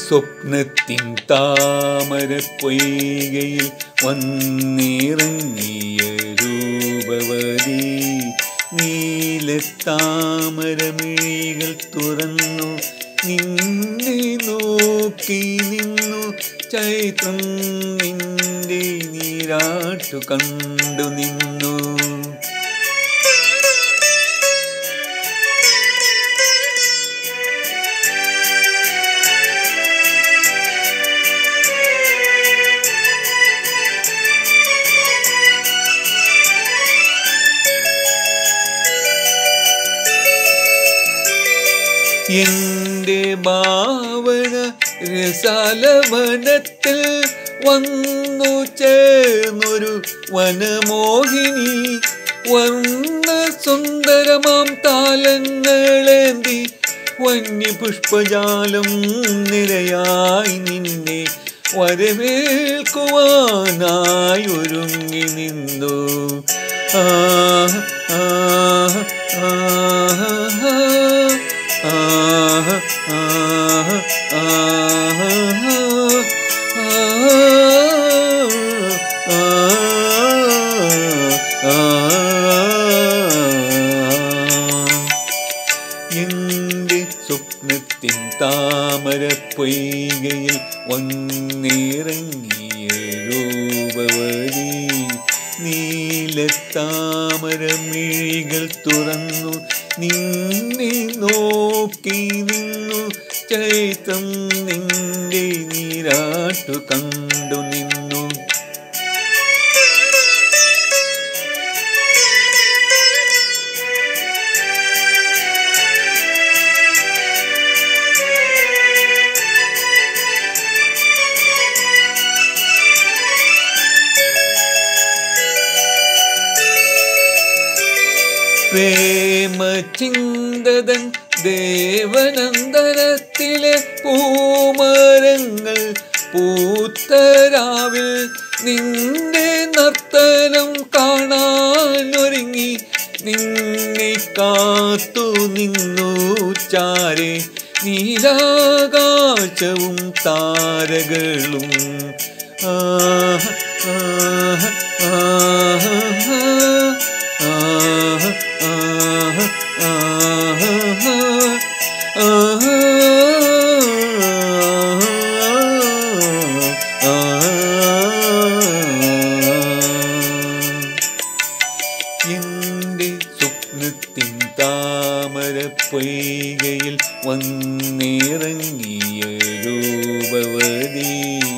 സ്വപ്നത്തിൻ താമര പൊയ്കയിൽ വന്നിറങ്ങിയ രൂപവതി നീലത്താമരമിഴികൾ തുറന്നു നിന്നെ നോക്കി നിന്നു ചൈത്രം നിന്റെ നീരാട്ടു കണ്ടു നിന്നു എന്റെ ഭാവന രസാലവനത്തിൽ വന്നു ചേർന്നൊരു വനമോഹിനി വർണ്ണ സുന്ദരമാം താലങ്ങളേന്തി വന്യപുഷ്പജാലം നിരയായി നിന്നെ വരവേൽക്കുവാനായി ഒരുങ്ങി നിന്നു ആ ആ ആ ആഹ ആഹ ആഹ എന്റെ സ്വപ്നത്തിൻ താമര പൊയ്കയിൽ വന്നിറങ്ങിയ രൂപവരി നീലത്താമരമിഴികൾ തുറന്നു നിന്നെ നോക്കി നിന്നു ചൈത്രം നിന്റെ നീരാട്ടു കണ്ടു നിന്നു പ്രേമചിന്തതൻ ദേവനന്ദനത്തിലെ പൂമരങ്ങൾ പൂത്തരാവിൽ നിന്റെ നർത്തനം കാണാനൊരുങ്ങി നിന്നെ കാത്തു നിന്നു ചാരെ നീലാകാശവും താരകളും ആഹ ആഹ ആഹ ആഹ ആഹ ആഹ എന്റെ സ്വപ്നത്തിൻ താമര പൊയ്കയിൽ വന്നിറങ്ങിയ രൂപവതി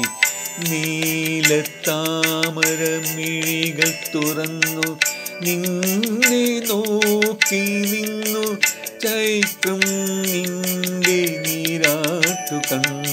നീലത്താമരമിഴികൾ തുറന്നു നിന്നെ നോക്കി നിന്നു ചൈത്രം നിന്റെ നീരാട്ടു കണ്ടു